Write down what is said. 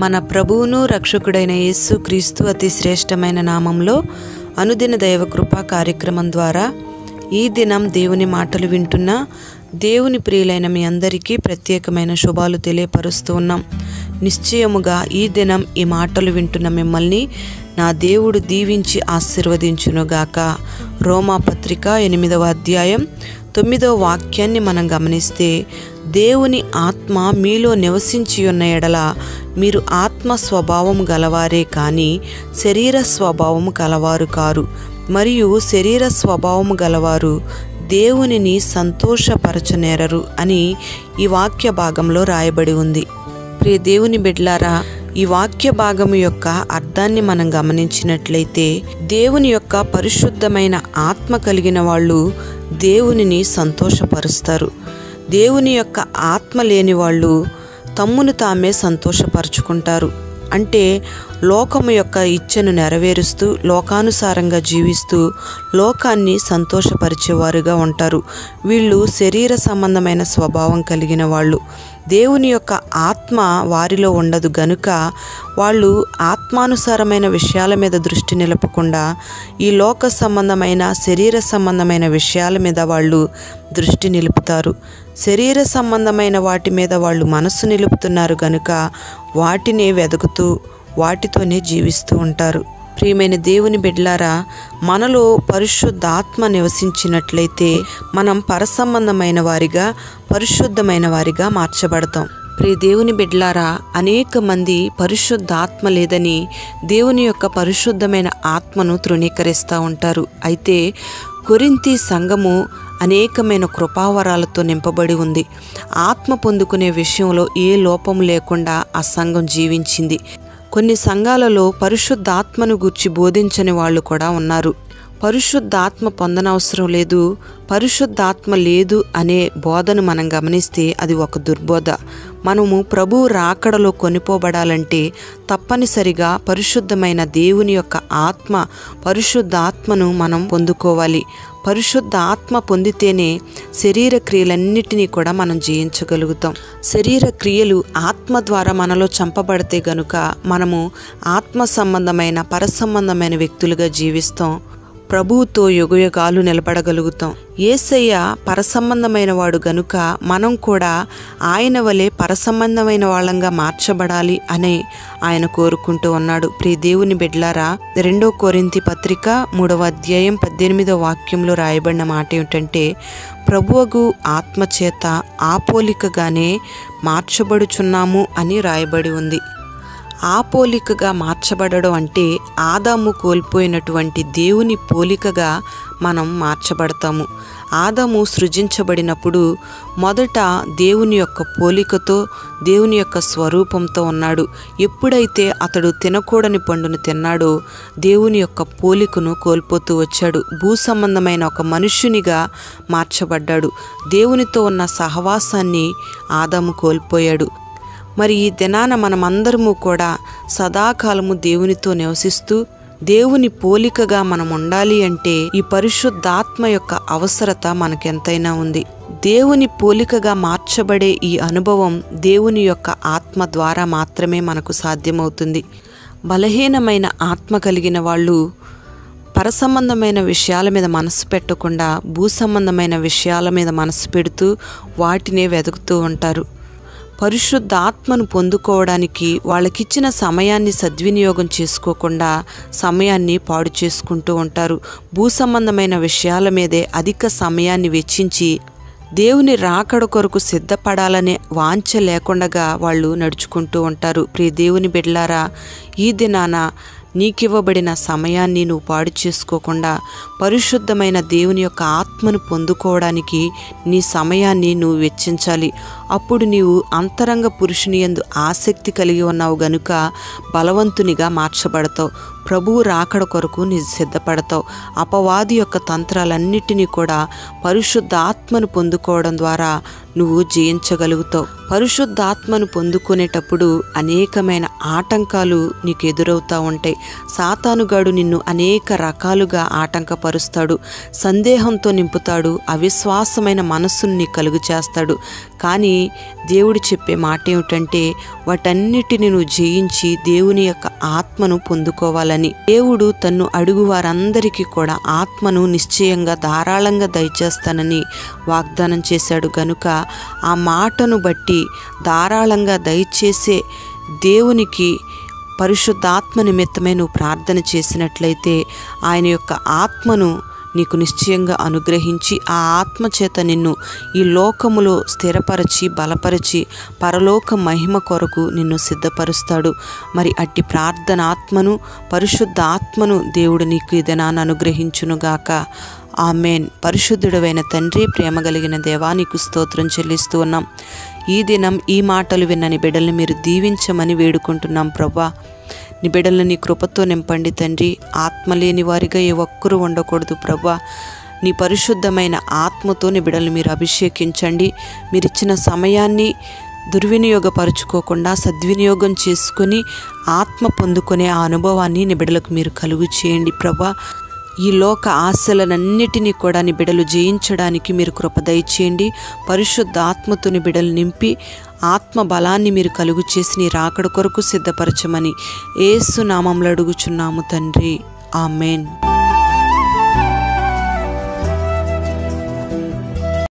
మన ప్రభువును రక్షకుడైన యేసు క్రీస్తు అతి శ్రేష్టమైన నామంలో అనుదిన దైవ కృపా కార్యక్రమం ద్వారా ఈ దినం దేవుని మాటలు వింటున్న దేవుని ప్రియులైన మీ అందరికీ ప్రత్యేకమైన శుభాలు తెలియపరుస్తూ ఉన్నాం నిశ్చయముగా ఈ దినం ఈ మాటలు వింటున్న మిమ్మల్ని నా దేవుడు దీవించి ఆశీర్వదించునుగాక రోమా పత్రిక ఎనిమిదవ అధ్యాయం తొమ్మిదవ వాక్యాన్ని మనం గమనిస్తే దేవుని ఆత్మ మీలో నివసించి ఉన్న ఎడల మీరు ఆత్మ స్వభావం గలవారే కానీ శరీర స్వభావం కలవారు కారు మరియు శరీర స్వభావం గలవారు దేవునిని సంతోషపరచనేరరు అని ఈ వాక్య భాగంలో రాయబడి ఉంది ప్రియ దేవుని బిడ్లారా ఈ వాక్య భాగము యొక్క అర్థాన్ని మనం గమనించినట్లయితే దేవుని యొక్క పరిశుద్ధమైన ఆత్మ కలిగిన వాళ్ళు దేవునిని సంతోషపరుస్తారు దేవుని యొక్క ఆత్మ లేని వాళ్ళు తమ్మును తామే సంతోషపరుచుకుంటారు అంటే లోకము యొక్క ఇచ్ఛను నెరవేరుస్తూ లోకానుసారంగా జీవిస్తూ లోకాన్ని సంతోషపరిచేవారుగా ఉంటారు వీళ్ళు శరీర సంబంధమైన స్వభావం కలిగిన వాళ్ళు దేవుని యొక్క ఆత్మ వారిలో ఉండదు గనుక వాళ్ళు ఆత్మానుసారమైన విషయాల మీద దృష్టి నిలపకుండా ఈ లోక సంబంధమైన శరీర సంబంధమైన విషయాల మీద వాళ్ళు దృష్టి నిలుపుతారు శరీర సంబంధమైన వాటి మీద వాళ్ళు మనస్సు నిలుపుతున్నారు గనుక వాటినే వెతుకుతూ వాటితోనే జీవిస్తూ ఉంటారు ప్రియమైన దేవుని బిడ్లారా మనలో పరిశుద్ధాత్మ నివసించినట్లయితే మనం పరసంబంధమైన వారిగా పరిశుద్ధమైన వారిగా మార్చబడతాం ప్రియ దేవుని బిడ్లారా అనేక మంది పరిశుద్ధాత్మ లేదని దేవుని యొక్క పరిశుద్ధమైన ఆత్మను తృణీకరిస్తూ ఉంటారు అయితే కొరింతి సంఘము అనేకమైన కృపావరాలతో నింపబడి ఉంది ఆత్మ పొందుకునే విషయంలో ఏ లోపం లేకుండా ఆ సంఘం జీవించింది కొన్ని సంఘాలలో పరిశుద్ధాత్మను గుర్చి బోధించని వాళ్ళు కూడా ఉన్నారు పరిశుద్ధాత్మ పొందనవసరం లేదు పరిశుద్ధాత్మ లేదు అనే బోధను మనం గమనిస్తే అది ఒక దుర్బోధ మనము ప్రభు రాకడలో కొనిపోబడాలంటే తప్పనిసరిగా పరిశుద్ధమైన దేవుని యొక్క ఆత్మ పరిశుద్ధాత్మను మనం పొందుకోవాలి పరిశుద్ధ ఆత్మ పొందితేనే శరీర క్రియలన్నిటినీ కూడా మనం జయించగలుగుతాం శరీర క్రియలు ఆత్మ ద్వారా మనలో చంపబడితే గనుక మనము ఆత్మ సంబంధమైన పరసంబంధమైన వ్యక్తులుగా జీవిస్తాం ప్రభువుతో యుగయుగాలు నిలబడగలుగుతాం ఏసయ్య పరసంబంధమైన వాడు గనుక మనం కూడా ఆయన వలె పరసంబంధమైన వాళ్ళంగా మార్చబడాలి అనే ఆయన కోరుకుంటూ ఉన్నాడు ప్రియ దేవుని బిడ్లారా రెండో కోరింతి పత్రిక మూడవ అధ్యాయం పద్దెనిమిదో వాక్యంలో రాయబడిన మాట ఏమిటంటే ప్రభువగు ఆత్మచేత ఆపోలికగానే మార్చబడుచున్నాము అని రాయబడి ఉంది ఆ పోలికగా మార్చబడడం అంటే ఆదాము కోల్పోయినటువంటి దేవుని పోలికగా మనం మార్చబడతాము ఆదాము సృజించబడినప్పుడు మొదట దేవుని యొక్క పోలికతో దేవుని యొక్క స్వరూపంతో ఉన్నాడు ఎప్పుడైతే అతడు తినకూడని పండును తిన్నాడో దేవుని యొక్క పోలికను కోల్పోతూ వచ్చాడు భూ సంబంధమైన ఒక మనుష్యునిగా మార్చబడ్డాడు దేవునితో ఉన్న సహవాసాన్ని ఆదాము కోల్పోయాడు మరి ఈ దినాన మనమందరము కూడా సదాకాలము దేవునితో నివసిస్తూ దేవుని పోలికగా మనం ఉండాలి అంటే ఈ పరిశుద్ధాత్మ యొక్క అవసరత మనకెంతైనా ఉంది దేవుని పోలికగా మార్చబడే ఈ అనుభవం దేవుని యొక్క ఆత్మ ద్వారా మాత్రమే మనకు సాధ్యమవుతుంది బలహీనమైన ఆత్మ కలిగిన వాళ్ళు పరసంబంధమైన విషయాల మీద మనసు పెట్టకుండా భూ సంబంధమైన విషయాల మీద మనసు పెడుతూ వాటినే వెతుకుతూ ఉంటారు పరిశుద్ధ ఆత్మను పొందుకోవడానికి వాళ్ళకిచ్చిన సమయాన్ని సద్వినియోగం చేసుకోకుండా సమయాన్ని పాడు చేసుకుంటూ ఉంటారు భూ సంబంధమైన విషయాల మీదే అధిక సమయాన్ని వెచ్చించి దేవుని రాకడ కొరకు సిద్ధపడాలనే వాంఛ లేకుండా వాళ్ళు నడుచుకుంటూ ఉంటారు ప్రియ దేవుని బిడ్లారా ఈ దినాన నీకివ్వబడిన సమయాన్ని నువ్వు పాడు చేసుకోకుండా పరిశుద్ధమైన దేవుని యొక్క ఆత్మను పొందుకోవడానికి నీ సమయాన్ని నువ్వు వెచ్చించాలి అప్పుడు నీవు అంతరంగ పురుషుని ఎందు ఆసక్తి కలిగి ఉన్నావు గనుక బలవంతునిగా మార్చబడతావు ప్రభువు రాకడ కొరకు నీ సిద్ధపడతావు అపవాది యొక్క తంత్రాలన్నిటినీ కూడా పరిశుద్ధ ఆత్మను పొందుకోవడం ద్వారా నువ్వు జయించగలుగుతావు పరిశుద్ధాత్మను పొందుకునేటప్పుడు అనేకమైన ఆటంకాలు నీకు ఎదురవుతూ ఉంటాయి సాతానుగాడు నిన్ను అనేక రకాలుగా ఆటంకపరుస్తాడు సందేహంతో నింపుతాడు అవిశ్వాసమైన మనస్సును నీ కలుగు చేస్తాడు కానీ దేవుడు చెప్పే మాట ఏమిటంటే వాటన్నిటిని నువ్వు జయించి దేవుని యొక్క ఆత్మను పొందుకోవాలని దేవుడు తన్ను అడుగు వారందరికీ కూడా ఆత్మను నిశ్చయంగా ధారాళంగా దయచేస్తానని వాగ్దానం చేశాడు గనుక ఆ మాటను బట్టి ధారాళంగా దయచేసే దేవునికి పరిశుద్ధాత్మ నిమిత్తమే నువ్వు ప్రార్థన చేసినట్లయితే ఆయన యొక్క ఆత్మను నీకు నిశ్చయంగా అనుగ్రహించి ఆ ఆత్మ చేత నిన్ను ఈ లోకములో స్థిరపరచి బలపరిచి పరలోక మహిమ కొరకు నిన్ను సిద్ధపరుస్తాడు మరి అట్టి ప్రార్థన ఆత్మను పరిశుద్ధ ఆత్మను దేవుడు నీకు ఇదనాన్ని అనుగ్రహించునుగాక ఆమెన్ పరిశుద్ధుడవైన తండ్రి ప్రేమ కలిగిన దేవా నీకు స్తోత్రం చెల్లిస్తూ ఉన్నాం ఈ దినం ఈ మాటలు విన్నని బిడ్డల్ని మీరు దీవించమని వేడుకుంటున్నాం ప్రభా నీ బిడ్డలను నీ కృపతో నింపండి తండ్రి ఆత్మ లేని వారిగా ఏ ఒక్కరూ ఉండకూడదు ప్రభా నీ పరిశుద్ధమైన ఆత్మతో నీ బిడ్డలు మీరు అభిషేకించండి మీరు ఇచ్చిన సమయాన్ని దుర్వినియోగపరుచుకోకుండా సద్వినియోగం చేసుకొని ఆత్మ పొందుకునే ఆ అనుభవాన్ని నీ బిడ్డలకు మీరు కలుగు చేయండి ప్రభా ఈ లోక ఆశలనన్నిటినీ కూడా నీ బిడలు జయించడానికి మీరు కృప దయచేయండి పరిశుద్ధ ఆత్మతో నీ బిడలు నింపి ఆత్మ బలాన్ని మీరు కలుగు చేసి నీ రాకడ కొరకు సిద్ధపరచమని ఏసు నామంలో అడుగుచున్నాము తండ్రి ఆమెన్